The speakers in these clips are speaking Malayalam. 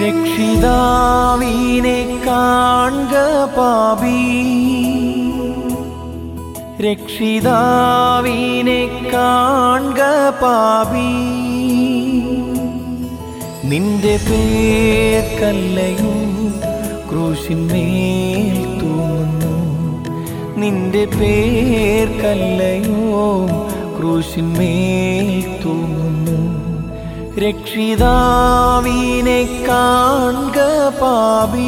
രക്ഷിതാവീനെ കാൺക പാപി രക്ഷിതാവീനെ കാൺക പാപി നിന്റെ പേർക്കല്ലയോ ക്രൂശിന്മേൽ തൂങ്ങുന്നു നിന്റെ പേർക്കല്ലയോ ക്രൂശിന്മേൽ തൂങ്ങുന്നു രക്ഷിതാവീനെ കാൺക പാപി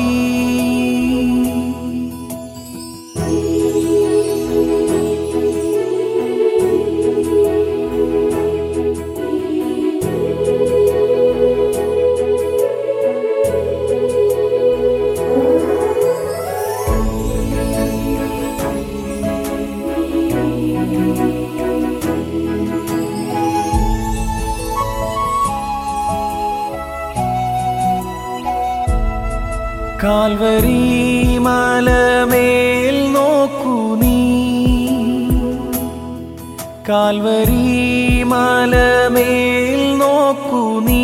കാൽവരി മലമേൽ നോക്കൂ നീ കാൽവരി മലമേൽ നോക്കൂ നീ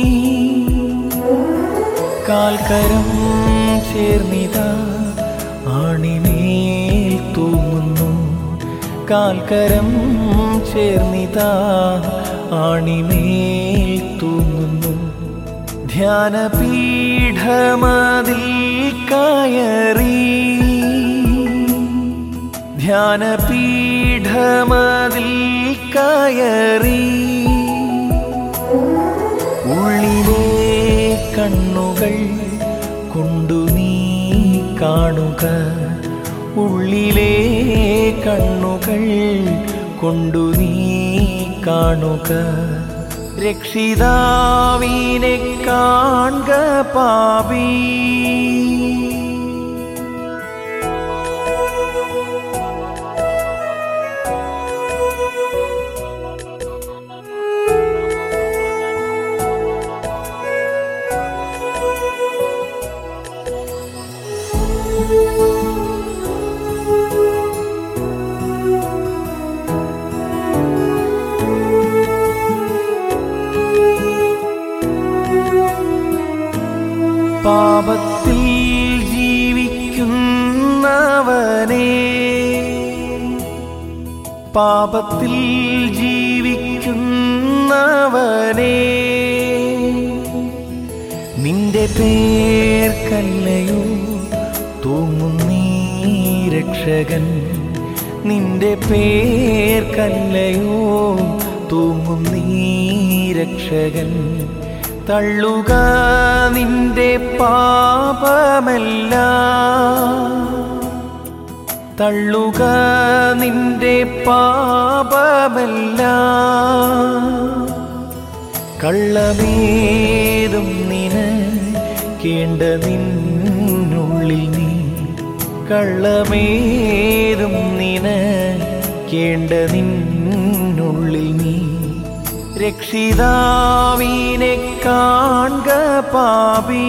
കാൽക്കരം ചേർന്നിത ആണിമേൽ തൂങ്ങുന്നു കാൽക്കരം ചേർന്നിത ആണിമേൽ തൂങ്ങുന്നു ധ്യാനപീഠമതിൽ കയറി ധ്യാനപീഠമതിൽ കയറി ഉള്ളിലെ കണ്ണുകൾ കൊണ്ടു നീ കാണുക ഉള്ളിലെ കണ്ണുകൾ കൊണ്ടു നീ കാണുക രക്ഷിതാവീനെ കാൺക പാപി പാപത്തിൽ ജീവിക്കുന്നവനെ പാപത്തിൽ ജീവിക്കുന്നവനെ നിന്റെ പേർക്കല്ലയോ തൂങ്ങും നീ രക്ഷകൻ നിന്റെ പേർക്കല്ലയോ തൂങ്ങും നീ രക്ഷകൻ തള്ളുക നിന്റെ പാപമല്ല തള്ളുക നിന്റെ പാപമല്ല കള്ളമേതും നിന് കേണ്ട നിന്നുള്ളിൽ നീ കള്ളമേതും നിന് കേണ്ട നിന്നുള്ളിൽ നീ രക്ഷിതാവീനെ കാൺക പാപി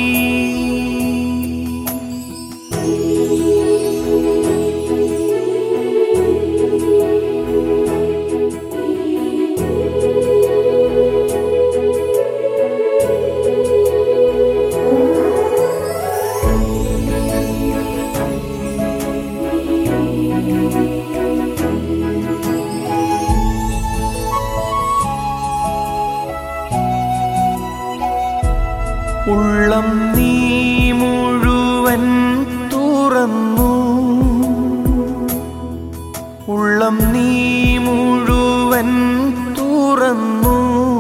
ഉള്ളം നീ മുഴുവൻ തുറന്നു ഉള്ളം നീ മുഴുവൻ തുറന്നു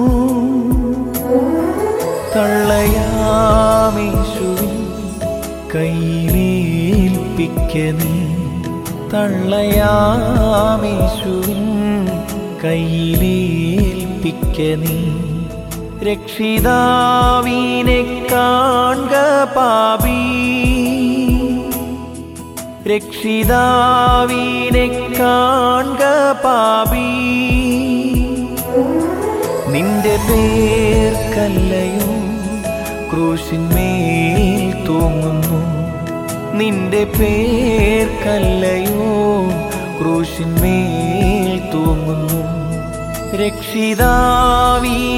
തള്ളയാമേശുവിൻ കയ്യിലേൽപ്പിക്ക നീ തള്ളയാമേശുവിൻ കയ്യിലേൽപ്പിക്ക നീ രക്ഷിതാവീനെ കാൺക പാപി രക്ഷിതാവീനെ കാൺക പാപി നിന്റെ പേർക്കല്ലയോ ക്രൂശിന്മേൽ തൂങ്ങുന്നു നിന്റെ പേർക്കല്ലയോ ക്രൂശിന്മേൽ തൂങ്ങുന്നു രക്ഷിതാവീ